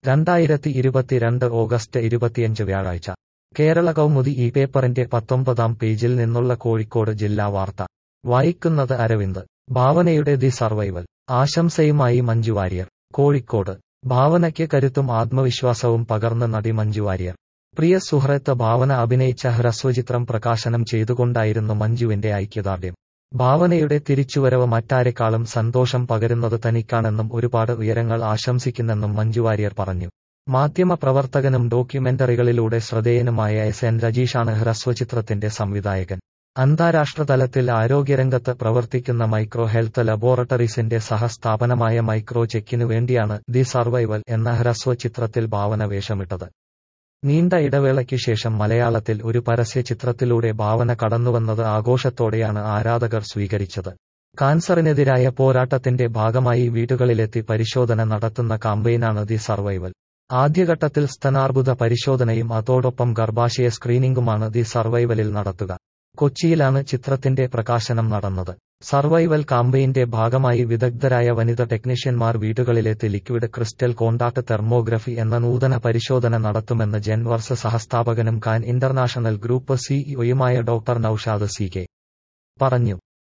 രണ്ടായിരത്തി ഇരുപത്തിരണ്ട് ഓഗസ്റ്റ് ഇരുപത്തിയഞ്ച് വ്യാഴാഴ്ച കേരള കൗമുദി ഈ പേപ്പറിന്റെ പത്തൊമ്പതാം പേജിൽ നിന്നുള്ള കോഴിക്കോട് ജില്ലാ വാർത്ത വായിക്കുന്നത് അരവിന്ദ് ഭാവനയുടെ ദി സർവൈവൽ ആശംസയുമായി മഞ്ജു വാര്യർ കോഴിക്കോട് ഭാവനയ്ക്ക് കരുത്തും ആത്മവിശ്വാസവും പകർന്ന് നടി മഞ്ജു വാര്യർ പ്രിയ സുഹൃത്ത് ഭാവന അഭിനയിച്ച ഹ്രസ്വചിത്രം പ്രകാശനം ചെയ്തുകൊണ്ടായിരുന്നു മഞ്ജുവിന്റെ ഐക്യദാർഢ്യം ഭാവനയുടെ തിരിച്ചുവരവ് മറ്റാരെക്കാളും സന്തോഷം പകരുന്നത് തനിക്കാണെന്നും ഒരുപാട് ഉയരങ്ങൾ ആശംസിക്കുന്നെന്നും മഞ്ജു വാര്യർ പറഞ്ഞു മാധ്യമപ്രവർത്തകനും ഡോക്യുമെന്ററികളിലൂടെ ശ്രദ്ധേയനുമായ എസ് എൻ രജീഷാണ് ഹ്രസ്വചിത്രത്തിന്റെ സംവിധായകൻ അന്താരാഷ്ട്ര തലത്തിൽ ആരോഗ്യരംഗത്ത് പ്രവർത്തിക്കുന്ന മൈക്രോ ഹെൽത്ത് ലബോറട്ടറീസിന്റെ സഹസ്ഥാപനമായ മൈക്രോ ചെക്കിനു വേണ്ടിയാണ് ദി സർവൈവൽ എന്ന ഹ്രസ്വചിത്രത്തിൽ ഭാവന വേഷമിട്ടത് നീണ്ട ഇടവേളയ്ക്ക് ശേഷം മലയാളത്തിൽ ഒരു പരസ്യ ചിത്രത്തിലൂടെ ഭാവന കടന്നുവന്നത് ആഘോഷത്തോടെയാണ് ആരാധകർ സ്വീകരിച്ചത് കാൻസറിനെതിരായ പോരാട്ടത്തിന്റെ ഭാഗമായി വീടുകളിലെത്തി പരിശോധന നടത്തുന്ന കാമ്പയിനാണ് ദി സർവൈവൽ ആദ്യഘട്ടത്തിൽ സ്തനാർബുദ പരിശോധനയും അതോടൊപ്പം ഗർഭാശയ സ്ക്രീനിംഗുമാണ് ദി സർവൈവലിൽ നടത്തുക കൊച്ചിയിലാണ് ചിത്രത്തിന്റെ പ്രകാശനം നടന്നത് സർവൈവൽ കാമ്പയിന്റെ ഭാഗമായി വിദഗ്ധരായ വനിത ടെക്നീഷ്യന്മാർ വീടുകളിലെത്തി ലിക്വിഡ് ക്രിസ്റ്റൽ കോണ്ടാക്ട് തെർമോഗ്രഫി എന്ന നൂതന പരിശോധന നടത്തുമെന്ന് ജെൻവർസ് സഹസ്ഥാപകനും കാൻ ഇന്റർനാഷണൽ ഗ്രൂപ്പ് സിഇഒയുമായ ഡോക്ടർ നൌഷാദ് സി കെ പറഞ്ഞു